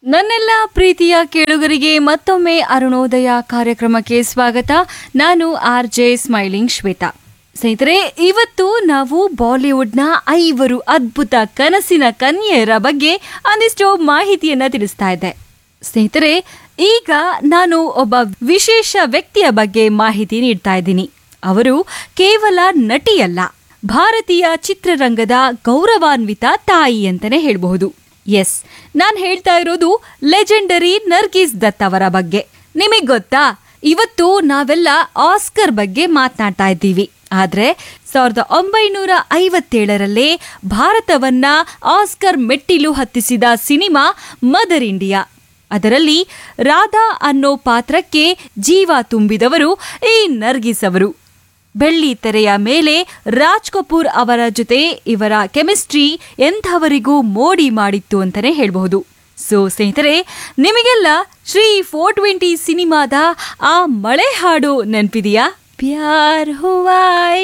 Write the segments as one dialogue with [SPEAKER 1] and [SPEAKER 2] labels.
[SPEAKER 1] ನನ್ನೆಲ್ಲ ಪ್ರೀತಿಯ ಕೇಳುಗರಿಗೆ ಮತ್ತೊಮ್ಮೆ ಅರುಣೋದಯ ಕಾರ್ಯಕ್ರಮಕ್ಕೆ ಸ್ವಾಗತ ನಾನು ಆರ್ ಜೆ ಸ್ಮೈಲಿಂಗ್ ಶ್ವೇತಾ ಸ್ನೇಹಿತರೆ ಇವತ್ತು ನಾವು ಬಾಲಿವುಡ್ನ ಐವರು ಅದ್ಭುತ ಕನಸಿನ ಕನ್ಯೆಯರ ಬಗ್ಗೆ ಒಂದಿಷ್ಟು ಮಾಹಿತಿಯನ್ನ ತಿಳಿಸ್ತಾ ಇದ್ದೆ ಸ್ನೇಹಿತರೆ ಈಗ ನಾನು ಒಬ್ಬ ವಿಶೇಷ ವ್ಯಕ್ತಿಯ ಬಗ್ಗೆ ಮಾಹಿತಿ ನೀಡ್ತಾ ಇದ್ದೀನಿ ಅವರು ಕೇವಲ ನಟಿಯಲ್ಲ ಭಾರತೀಯ ಚಿತ್ರರಂಗದ ಗೌರವಾನ್ವಿತ ತಾಯಿ ಅಂತಾನೆ ಹೇಳಬಹುದು ಎಸ್ ನಾನ್ ಹೇಳ್ತಾ ಇರೋದು ಲೆಜೆಂಡರಿ ನರ್ಗೀಸ್ ದತ್ ಅವರ ಬಗ್ಗೆ ನಿಮಗ್ ಗೊತ್ತಾ ಇವತ್ತು ನಾವೆಲ್ಲ ಆಸ್ಕರ್ ಬಗ್ಗೆ ಮಾತನಾಡ್ತಾ ಇದ್ದೀವಿ ಆದ್ರೆ ಸಾವಿರದ ಒಂಬೈನೂರ ಐವತ್ತೇಳರಲ್ಲೇ ಭಾರತವನ್ನ ಆಸ್ಕರ್ ಮೆಟ್ಟಿಲು ಹತ್ತಿಸಿದ ಸಿನಿಮಾ ಮದರ್ ಇಂಡಿಯಾ ಅದರಲ್ಲಿ ರಾಧಾ ಅನ್ನೋ ಪಾತ್ರಕ್ಕೆ ಜೀವ ತುಂಬಿದವರು ಈ ನರ್ಗಿಸ್ ಅವರು ಬೆಳ್ಳಿ ತೆರೆಯ ಮೇಲೆ ರಾಜ್ ಕಪೂರ್ ಅವರ ಜೊತೆ ಇವರ ಕೆಮಿಸ್ಟ್ರಿ ಎಂಥವರಿಗೂ ಮೋಡಿ ಮಾಡಿತ್ತು ಅಂತಾನೆ ಹೇಳಬಹುದು ಸೊ ಸ್ನೇಹಿತರೆ ನಿಮಗೆಲ್ಲ ಶ್ರೀ ಫೋರ್ ಟ್ವೆಂಟಿ ಸಿನಿಮಾದ ಆ ಮಳೆ ಹಾಡು ನೆನ್ಪಿದೆಯಾ ಪ್ಯಾರ್ ಹುವಾ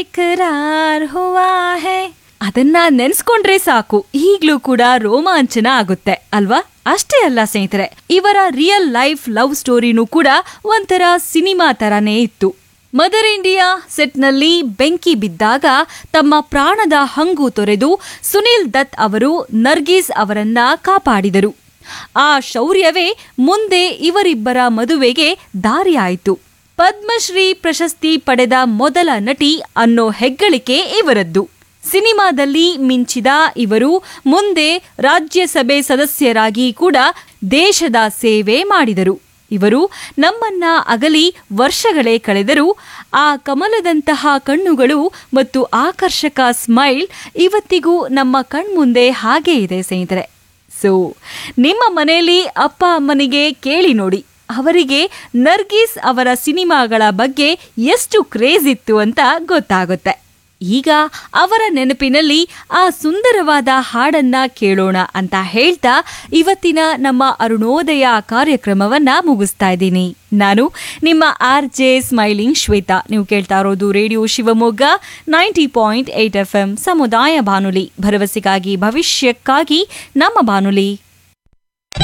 [SPEAKER 1] ಇಕರಾರ್ ಹುವಾ ಹೇ ಅದನ್ನ ನೆನ್ಸ್ಕೊಂಡ್ರೆ ಸಾಕು ಈಗ್ಲೂ ಕೂಡ ರೋಮಾಂಚನ ಆಗುತ್ತೆ ಅಲ್ವಾ ಅಷ್ಟೇ ಅಲ್ಲ ಸ್ನೇಹಿತರೆ ಇವರ ರಿಯಲ್ ಲೈಫ್ ಲವ್ ಸ್ಟೋರಿನೂ ಕೂಡ ಒಂಥರ ಸಿನಿಮಾ ತರಾನೇ ಇತ್ತು ಮದರ್ ಇಂಡಿಯಾ ಸೆಟ್ನಲ್ಲಿ ಬೆಂಕಿ ಬಿದ್ದಾಗ ತಮ್ಮ ಪ್ರಾಣದ ಹಂಗು ತೊರೆದು ಸುನಿಲ್ ದತ್ ಅವರು ನರ್ಗೀಸ್ ಅವರನ್ನ ಕಾಪಾಡಿದರು ಆ ಶೌರ್ಯವೇ ಮುಂದೆ ಇವರಿಬ್ಬರ ಮದುವೆಗೆ ದಾರಿಯಾಯಿತು ಪದ್ಮಶ್ರೀ ಪ್ರಶಸ್ತಿ ಪಡೆದ ಮೊದಲ ನಟಿ ಅನ್ನೋ ಹೆಗ್ಗಳಿಕೆ ಇವರದ್ದು ಸಿನಿಮಾದಲ್ಲಿ ಮಿಂಚಿದ ಇವರು ಮುಂದೆ ರಾಜ್ಯಸಭೆ ಸದಸ್ಯರಾಗಿ ಕೂಡ ದೇಶದ ಸೇವೆ ಮಾಡಿದರು ಇವರು ನಮ್ಮನ್ನ ಅಗಲಿ ವರ್ಷಗಳೇ ಕಳೆದರೂ ಆ ಕಮಲದಂತಹ ಕಣ್ಣುಗಳು ಮತ್ತು ಆಕರ್ಷಕ ಸ್ಮೈಲ್ ಇವತ್ತಿಗೂ ನಮ್ಮ ಕಣ್ಮುಂದೆ ಹಾಗೇ ಇದೆ ಸ್ನೇಹಿತರೆ ಸೊ ನಿಮ್ಮ ಮನೆಯಲ್ಲಿ ಅಪ್ಪ ಅಮ್ಮನಿಗೆ ಕೇಳಿ ನೋಡಿ ಅವರಿಗೆ ನರ್ಗೀಸ್ ಅವರ ಸಿನಿಮಾಗಳ ಬಗ್ಗೆ ಎಷ್ಟು ಕ್ರೇಜ್ ಇತ್ತು ಅಂತ ಗೊತ್ತಾಗುತ್ತೆ ಈಗ ಅವರ ನೆನಪಿನಲ್ಲಿ ಆ ಸುಂದರವಾದ ಹಾಡನ್ನ ಕೇಳೋಣ ಅಂತ ಹೇಳ್ತಾ ಇವತ್ತಿನ ನಮ್ಮ ಅರುಣೋದಯ ಕಾರ್ಯಕ್ರಮವನ್ನ ಮುಗಿಸ್ತಾ ಇದ್ದೀನಿ ನಾನು ನಿಮ್ಮ ಆರ್ ಜೆ ಸ್ಮೈಲಿಂಗ್ ಶ್ವೇತಾ ನೀವು ಕೇಳ್ತಾ ಇರೋದು radio Shivamogga ninety point eight F M ಸಮುದಾಯ ಬಾನುಲಿ ಭರವಸೆಗಾಗಿ ಭವಿಷ್ಯಕ್ಕಾಗಿ ನಮ್ಮ ಬಾನುಲಿ